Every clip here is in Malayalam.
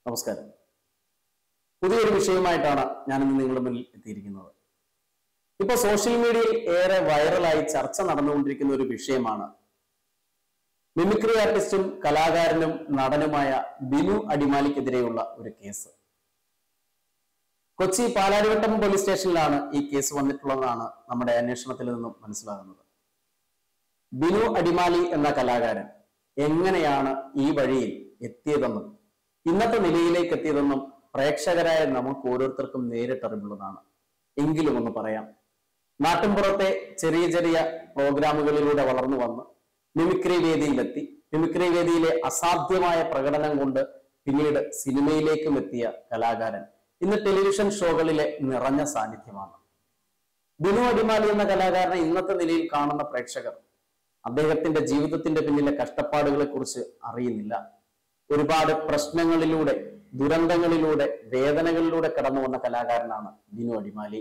നമസ്കാരം പുതിയൊരു വിഷയമായിട്ടാണ് ഞാൻ ഇന്ന് നിങ്ങളുടെ മുന്നിൽ എത്തിയിരിക്കുന്നത് ഇപ്പൊ സോഷ്യൽ മീഡിയയിൽ ഏറെ വൈറലായി ചർച്ച നടന്നുകൊണ്ടിരിക്കുന്ന ഒരു വിഷയമാണ് മിമിക്രി ആർട്ടിസ്റ്റും കലാകാരനും നടനുമായ ബിനു അടിമാലിക്കെതിരെയുള്ള ഒരു കേസ് കൊച്ചി പാലാരിവട്ടം പോലീസ് സ്റ്റേഷനിലാണ് ഈ കേസ് വന്നിട്ടുള്ളതാണ് നമ്മുടെ അന്വേഷണത്തിൽ നിന്നും മനസ്സിലാകുന്നത് ബിനു അടിമാലി എന്ന കലാകാരൻ എങ്ങനെയാണ് ഈ വഴിയിൽ എത്തിയതെന്നും ഇന്നത്തെ നിലയിലേക്ക് എത്തിയതെന്നും പ്രേക്ഷകരായ നമുക്ക് ഓരോരുത്തർക്കും നേരിട്ടറിവുള്ളതാണ് എങ്കിലും ഒന്ന് പറയാം നാട്ടിൻപുറത്തെ ചെറിയ ചെറിയ പ്രോഗ്രാമുകളിലൂടെ വളർന്നു വന്ന് മിമിക്രി വേദിയിലെത്തി മിമിക്രി വേദിയിലെ അസാധ്യമായ പ്രകടനം കൊണ്ട് പിന്നീട് സിനിമയിലേക്കും എത്തിയ കലാകാരൻ ഇന്ന് ടെലിവിഷൻ ഷോകളിലെ നിറഞ്ഞ സാന്നിധ്യമാണ് ബിനു അടിമാലി എന്ന കലാകാരനെ ഇന്നത്തെ നിലയിൽ കാണുന്ന പ്രേക്ഷകർ അദ്ദേഹത്തിന്റെ ജീവിതത്തിന്റെ പിന്നിലെ കഷ്ടപ്പാടുകളെ കുറിച്ച് അറിയുന്നില്ല ഒരുപാട് പ്രശ്നങ്ങളിലൂടെ ദുരന്തങ്ങളിലൂടെ വേദനകളിലൂടെ കടന്നു വന്ന കലാകാരനാണ് ബിനു അടിമാലി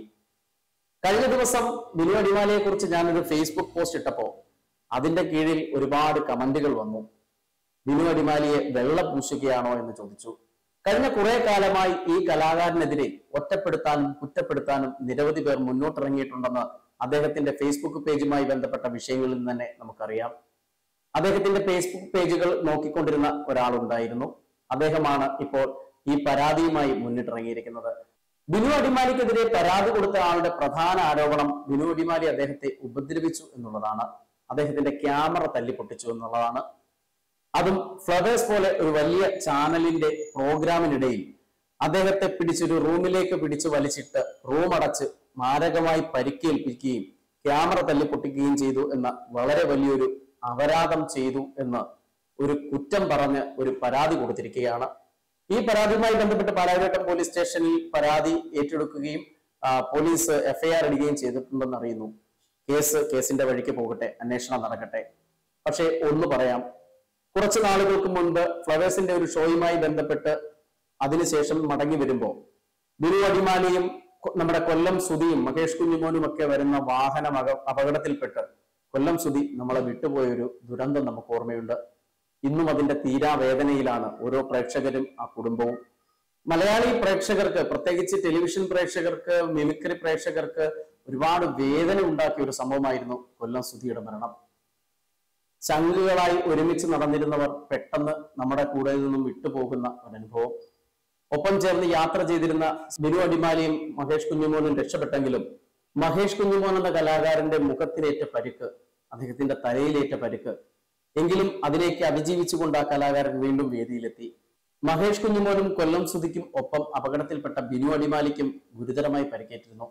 കഴിഞ്ഞ ദിവസം ബിനു അടിമാലിയെ കുറിച്ച് ഞാനൊരു ഫേസ്ബുക്ക് പോസ്റ്റ് ഇട്ടപ്പോ അതിന്റെ കീഴിൽ ഒരുപാട് കമന്റുകൾ വന്നു ബിനു അടിമാലിയെ വെള്ളം പൂശുകയാണോ എന്ന് ചോദിച്ചു കഴിഞ്ഞ കുറെ കാലമായി ഈ കലാകാരനെതിരെ ഒറ്റപ്പെടുത്താനും കുറ്റപ്പെടുത്താനും നിരവധി പേർ മുന്നോട്ടിറങ്ങിയിട്ടുണ്ടെന്ന് അദ്ദേഹത്തിന്റെ ഫേസ്ബുക്ക് പേജുമായി ബന്ധപ്പെട്ട വിഷയങ്ങളിൽ നിന്ന് തന്നെ നമുക്കറിയാം അദ്ദേഹത്തിന്റെ ഫേസ്ബുക്ക് പേജുകൾ നോക്കിക്കൊണ്ടിരുന്ന ഒരാളുണ്ടായിരുന്നു അദ്ദേഹമാണ് ഇപ്പോൾ ഈ പരാതിയുമായി മുന്നിട്ടിറങ്ങിയിരിക്കുന്നത് ബിനു അടിമാലിക്കെതിരെ പരാതി കൊടുത്ത ആളുടെ പ്രധാന ആരോപണം ബിനു അടിമാലി അദ്ദേഹത്തെ ഉപദ്രവിച്ചു എന്നുള്ളതാണ് അദ്ദേഹത്തിന്റെ ക്യാമറ തല്ലിപ്പൊട്ടിച്ചു എന്നുള്ളതാണ് അതും ഫ്ലവേഴ്സ് പോലെ ഒരു വലിയ ചാനലിന്റെ പ്രോഗ്രാമിനിടയിൽ അദ്ദേഹത്തെ പിടിച്ചൊരു റൂമിലേക്ക് പിടിച്ചു വലിച്ചിട്ട് റൂം അടച്ച് മാരകമായി പരിക്കേൽപ്പിക്കുകയും ക്യാമറ തല്ലിപ്പൊട്ടിക്കുകയും ചെയ്തു എന്ന വളരെ വലിയൊരു അപരാധം ചെയ്തു എന്ന് ഒരു കുറ്റം പറഞ്ഞ് ഒരു പരാതി കൊടുത്തിരിക്കുകയാണ് ഈ പരാതിയുമായി ബന്ധപ്പെട്ട് പാലാരിവട്ടം പോലീസ് സ്റ്റേഷനിൽ പരാതി ഏറ്റെടുക്കുകയും ആ, പോലീസ് എഫ്ഐആർ ഇടുകയും ചെയ്തിട്ടുണ്ടെന്ന് അറിയുന്നു കേസ് കേസിന്റെ വഴിക്ക് പോകട്ടെ അന്വേഷണം നടക്കട്ടെ പക്ഷേ ഒന്ന് പറയാം കുറച്ച് നാളുകൾക്ക് മുൻപ് ഫ്ലവേഴ്സിന്റെ ഒരു ഷോയുമായി ബന്ധപ്പെട്ട് അതിനുശേഷം മടങ്ങി വരുമ്പോ ബിനു അടിമാലിയും കൊ- നമ്മുടെ കൊല്ലം സുധിയും മഹേഷ് കുഞ്ഞുമോനും ഒക്കെ വരുന്ന വാഹനം അക- അപകടത്തിൽപ്പെട്ട് കൊല്ലം സുധി നമ്മളെ വിട്ടുപോയൊരു ദുരന്തം നമുക്ക് ഓർമ്മയുണ്ട് ഇന്നും അതിന്റെ തീരാവേദനയിലാണ് ഓരോ പ്രേക്ഷകരും ആ കുടുംബവും മലയാളി പ്രേക്ഷകർക്ക് പ്രത്യേകിച്ച് ടെലിവിഷൻ പ്രേക്ഷകർക്ക് മിമിക്രി പ്രേക്ഷകർക്ക് ഒരുപാട് വേദന ഉണ്ടാക്കിയ ഒരു സംഭവമായിരുന്നു കൊല്ലം സുധിയുടെ മരണം ചങ്കുകളായി ഒരുമിച്ച് നടന്നിരുന്നവർ പെട്ടെന്ന് നമ്മുടെ കൂടെ നിന്നും വിട്ടുപോകുന്ന ഒരനുഭവം ഒപ്പം ചേർന്ന് യാത്ര ചെയ്തിരുന്ന ബിനു അടിമാലിയും മഹേഷ് കുഞ്ഞുമോനും രക്ഷപ്പെട്ടെങ്കിലും മഹേഷ് കുഞ്ഞുമോൻ എന്ന കലാകാരന്റെ മുഖത്തിലേറ്റ പരിക്ക് അദ്ദേഹത്തിന്റെ തലയിലേറ്റ പരിക്ക് എങ്കിലും അതിലേക്ക് അതിജീവിച്ചുകൊണ്ട് ആ കലാകാരൻ വീണ്ടും വേദിയിലെത്തി മഹേഷ് കുഞ്ഞുമോനും കൊല്ലം സുധിക്കും ഒപ്പം അപകടത്തിൽപ്പെട്ട ബിനു അടിമാലിക്കും ഗുരുതരമായി പരിക്കേറ്റിരുന്നു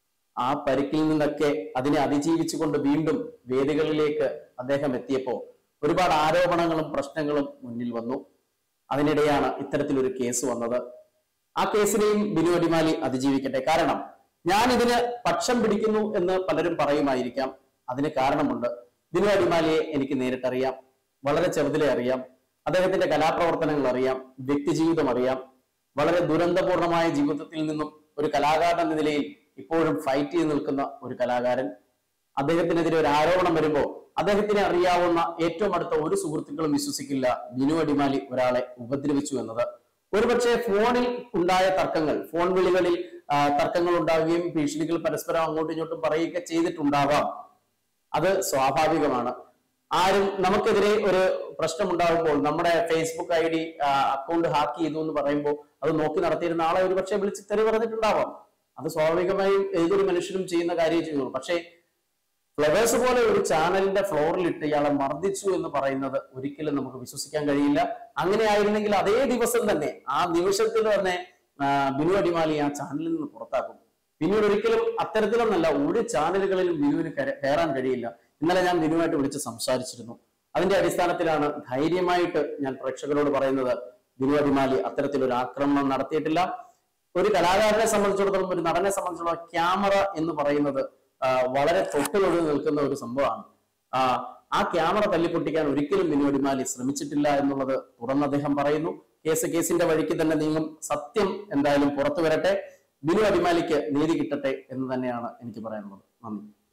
ആ പരിക്കിൽ നിന്നൊക്കെ അതിനെ അതിജീവിച്ചുകൊണ്ട് വീണ്ടും വേദികളിലേക്ക് അദ്ദേഹം എത്തിയപ്പോൾ ഒരുപാട് ആരോപണങ്ങളും പ്രശ്നങ്ങളും മുന്നിൽ വന്നു അതിനിടെയാണ് ഇത്തരത്തിലൊരു കേസ് വന്നത് ആ കേസിനെയും ബിനു അടിമാലി അതിജീവിക്കട്ടെ കാരണം ഞാൻ ഇതിന് പക്ഷം പിടിക്കുന്നു എന്ന് പലരും പറയുമായിരിക്കാം അതിന് കാരണമുണ്ട് ബിനു അടിമാലിയെ എനിക്ക് നേരിട്ടറിയാം വളരെ ചെറുതിലെ അറിയാം അദ്ദേഹത്തിന്റെ കലാപ്രവർത്തനങ്ങൾ അറിയാം വ്യക്തിജീവിതം അറിയാം വളരെ ദുരന്തപൂർണമായ ജീവിതത്തിൽ നിന്നും ഒരു കലാകാരൻ എന്ന നിലയിൽ ഇപ്പോഴും ഫൈറ്റ് ചെയ്ത് നിൽക്കുന്ന ഒരു കലാകാരൻ അദ്ദേഹത്തിനെതിരെ ഒരു ആരോപണം വരുമ്പോൾ അദ്ദേഹത്തിനെ അറിയാവുന്ന ഏറ്റവും അടുത്ത ഒരു സുഹൃത്തുക്കളും വിശ്വസിക്കില്ല ബിനു അടിമാലി ഒരാളെ ഉപദ്രവിച്ചു എന്നത് ഒരുപക്ഷെ ഫോണിൽ ഉണ്ടായ തർക്കങ്ങൾ ഫോൺ വിളികളിൽ ആ, തർക്കങ്ങൾ ഉണ്ടാവുകയും ഭീഷണികൾ പരസ്പരം അങ്ങോട്ടും ഇങ്ങോട്ടും പറയുകയൊക്കെ ചെയ്തിട്ടുണ്ടാവാം അത് സ്വാഭാവികമാണ് ആരും നമുക്കെതിരെ ഒരു പ്രശ്നം ഉണ്ടാകുമ്പോൾ നമ്മുടെ Facebook I D account hack ചെയ്തു എന്ന് പറയുമ്പോൾ അത് നോക്കി നടത്തിയിരുന്ന ആളെ ഒരു പക്ഷേ വിളിച്ച് തെറി പറഞ്ഞിട്ടുണ്ടാവാം അത് സ്വാഭാവികമായും ഏതൊരു മനുഷ്യനും ചെയ്യുന്ന കാര്യം ചെയ്യുന്നു പക്ഷേ ഫ്ലവേഴ്സ് പോലെ ഒരു ചാനലിന്റെ ഫ്ലോറിൽ ഇട്ട് ഇയാളെ മർദ്ദിച്ചു എന്ന് പറയുന്നത് ഒരിക്കലും നമുക്ക് വിശ്വസിക്കാൻ കഴിയില്ല അങ്ങനെ ആയിരുന്നെങ്കിൽ അതേ ദിവസം തന്നെ ആ നിമിഷത്തിൽ തന്നെ ആ, ബിനു അടിമാലി ആ ചാനലിൽ നിന്ന് പുറത്താക്കും പിന്നീട് ഒരിക്കലും അത്തരത്തിലൊന്നല്ല ഒരു ചാനലുകളിലും ബിനുവിന് കര- കയറാൻ കഴിയില്ല ഇന്നലെ ഞാൻ ബിനുവായിട്ട് വിളിച്ച് സംസാരിച്ചിരുന്നു അതിന്റെ അടിസ്ഥാനത്തിലാണ് ധൈര്യമായിട്ട് ഞാൻ പ്രേക്ഷകരോട് പറയുന്നത് ബിനു അടിമാലി അത്തരത്തിലൊരു ആക്രമണം നടത്തിയിട്ടില്ല ഒരു കലാകാരനെ സംബന്ധിച്ചിടത്തോളം ഒരു നടനെ സംബന്ധിച്ചിടത്തോളം ക്യാമറ എന്ന് പറയുന്നത് ആ, വളരെ തൊട്ടുതൊഴു നിൽക്കുന്ന ഒരു സംഭവമാണ് ആ, ആ ക്യാമറ തല്ലിപ്പൊട്ടിക്കാൻ ഒരിക്കലും ബിനു അടിമാലി ശ്രമിച്ചിട്ടില്ല എന്നുള്ളത് തുറന്ന് അദ്ദേഹം പറയുന്നു കേസ് കേസിന്റെ വഴിക്ക് തന്നെ നീങ്ങും സത്യം എന്തായാലും പുറത്തു വരട്ടെ ബിനു അടിമാലിക്ക് നീതി കിട്ടട്ടെ എന്ന് തന്നെയാണ് എനിക്ക് പറയാനുള്ളത് നന്ദി